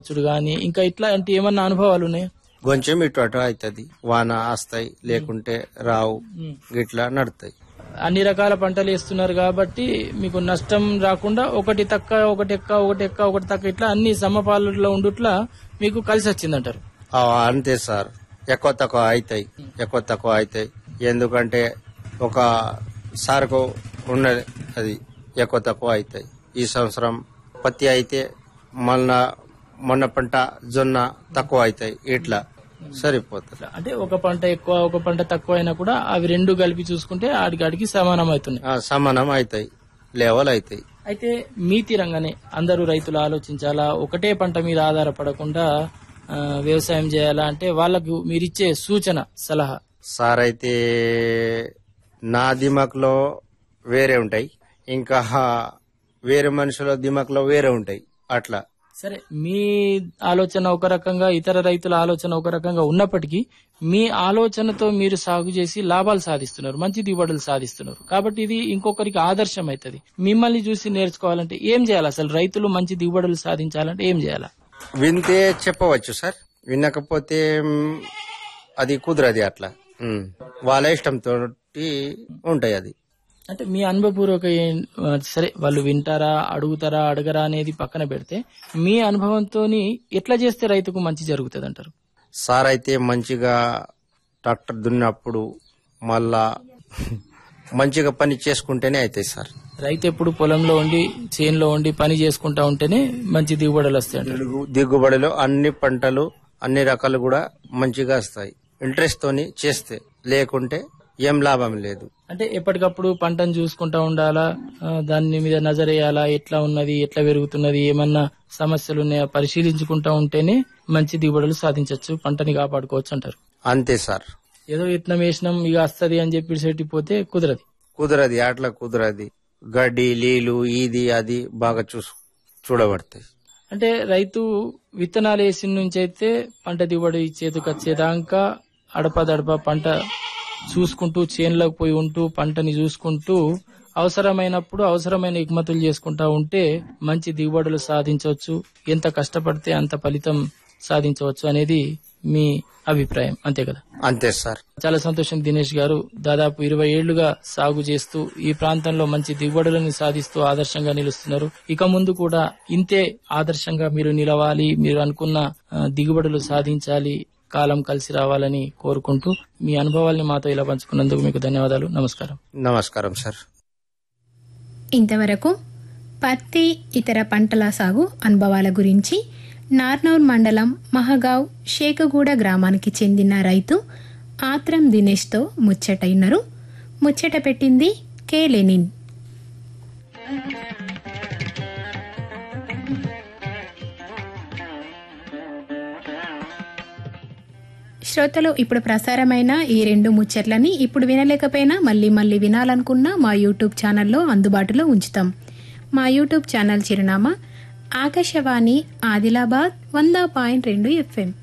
చూడు గాని ఇంకా ఇట్లాంటి ఏమన్నా అనుభవాలు ఉన్నాయి కొంచెం ఇటు అటు అవుతుంది వాన వస్తాయి లేకుంటే రావు గిట్లా నడుతాయి అన్ని రకాల పంటలు వేస్తున్నారు కాబట్టి మీకు నష్టం రాకుండా ఒకటి తక్క ఒకటి ఎక్క ఒకటి ఎక్క ఒకటి తక్క ఇట్లా అన్ని సమపాలలో ఉండుట్లా మీకు కలిసి వచ్చిందంటారు ఆ, అంతే సార్ ఎక్కువ తక్కువ అవుతాయి ఎక్కువ తక్కువ అవుతాయి ఎందుకంటే ఒక సార్కు ఉన్నది అది ఎక్కువ తక్కువ అవుతాయి ఈ సంవత్సరం పత్తి అయితే మొన్న మొన్న పంట జొన్న తక్కువ అవుతాయి ఇట్లా సరిపోతుంది అంటే ఒక పంట ఎక్కువ ఒక పంట తక్కువ అయినా కూడా అవి రెండు కలిపి చూసుకుంటే ఆడికి ఆడికి సమానం అవుతున్నాయి ఆ, సమానం అవుతాయి లెవెల్ అవుతాయి అయితే మీ తీరంగానే అందరూ రైతులు ఆలోచించాలా ఒకటే పంట మీద ఆధారపడకుండా ఆ, వ్యవసాయం చేయాలా అంటే వాళ్ళకు మీరిచ్చే సూచన సలహా సార్ అయితే నా దిమాక్లో వేరే ఉంటాయి ఇంకా వేరే మనుషుల దిమాక్లో వేరే ఉంటాయి అట్లా సరే మీ ఆలోచన ఒక రకంగా ఇతర రైతుల ఆలోచన ఒక రకంగా ఉన్నప్పటికీ మీ ఆలోచనతో మీరు సాగు చేసి లాభాలు సాధిస్తున్నారు మంచి దిగుబడులు సాధిస్తున్నారు కాబట్టి ఇది ఇంకొకరికి ఆదర్శం అవుతుంది మిమ్మల్ని చూసి నేర్చుకోవాలంటే ఏం చేయాలి అసలు రైతులు మంచి దిగుబడులు సాధించాలంటే ఏం చేయాలి వింటే చెప్పవచ్చు సార్ వినకపోతే మ్, అది కుదరది అట్లా మ్, వాళ్ళ ఇష్టంతో ఉంటాయి అది అంటే మీ అనుభవపూర్వక ఏం- ఆ, సరే వాళ్ళు వింటారా అడుగుతారా అడగరా అనేది పక్కన పెడితే మీ అనుభవంతో ఎట్లా చేస్తే రైతుకు మంచి జరుగుతుంది అంటారు సార్ అయితే మంచిగా ట్రాక్టర్ దున్నప్పుడు మళ్ళా మంచిగా పని చేసుకుంటేనే అవుతాయి సార్ రైతు ఎప్పుడు పొలంలో ఉండి చేనులో ఉండి పని చేసుకుంటా ఉంటేనే మంచి దిగుబడులు వస్తాయి అంటారు దిగు- దిగుబడిలో అన్ని పంటలు అన్ని రకాలు కూడా మంచిగా వస్తాయి ఇంట్రెస్ట్ తోని చేస్తే లేకుంటే ఏం లాభం లేదు అంటే ఎప్పటికప్పుడు పంటను చూసుకుంటా ఉండాలా ఆ, దాని మీద నజరేయాలా ఎట్లా ఉన్నది ఎట్లా పెరుగుతున్నది ఏమన్నా సమస్యలు ఉన్నాయా పరిశీలించుకుంటా ఉంటేనే మంచి దిగుబడులు సాధించవచ్చు పంటని కాపాడుకోవచ్చు అంటారు అంతే సార్ ఏదో ఇట్నం వేసినాం ఇక వస్తది అని చెప్పి సెట్టి పోతే కుదరదు కుదరది అట్లా కుదరది గడ్డి నీళ్లు ఇది అది బాగా చూసు చూడబడతాయి అంటే రైతు విత్తనాలు వేసిన నుంచి అయితే పంట దిగుబడి చేతికి వచ్చేదాకా అడపదడప పంట చూసుకుంటూ చేనులోకి పోయి ఉంటూ పంటని చూసుకుంటూ అవసరమైనప్పుడు అవసరమైన ఎగుమతులు చేసుకుంటా ఉంటే మంచి దిగుబడులు సాధించవచ్చు ఎంత కష్టపడితే అంత ఫలితం సాధించవచ్చు అనేది మీ అభిప్రాయం అంతే కదా అంతే సార్ చాలా సంతోషం దినేష్ గారు దాదాపు ఇరవై ఏళ్లుగా సాగు చేస్తూ ఈ ప్రాంతంలో మంచి దిగుబడులను సాధిస్తూ ఆదర్శంగా నిలుస్తున్నారు ఇక ముందు కూడా ఇంతే ఆదర్శంగా మీరు నిలవాలి మీరు అనుకున్న ఆ, దిగుబడులు సాధించాలి కాలం కలిసి రావాలని కోరుకుంటూ మీ అనుభవాల్ని మాతో ఇలా పంచుకున్నందుకు మీకు ధన్యవాదాలు నమస్కారం నమస్కారం సార్ ఇంతవరకు పత్తి ఇతర పంటల సాగు అనుభవాల గురించి నార్నౌర్ మండలం మహగావ్ షేకగూడ గ్రామానికి చెందిన రైతు ఆత్రం దినేష్తో ముచ్చటైనరు ముచ్చట పెట్టింది కె లెనిన్ శ్రోతలు ఇప్పుడు ప్రసారమైన ఈ రెండు ముచ్చట్లని ఇప్పుడు వినలేకపోయినా మళ్ళీ మళ్ళీ వినాలనుకున్నా మా యూట్యూబ్ ఛానల్లో అందుబాటులో ఉంచుతాం మా యూట్యూబ్ ఛానల్ చిరునామా ఆకాశవాణి ఆదిలాబాద్ వంద పాయింట్ రెండు ఎఫ్ఎం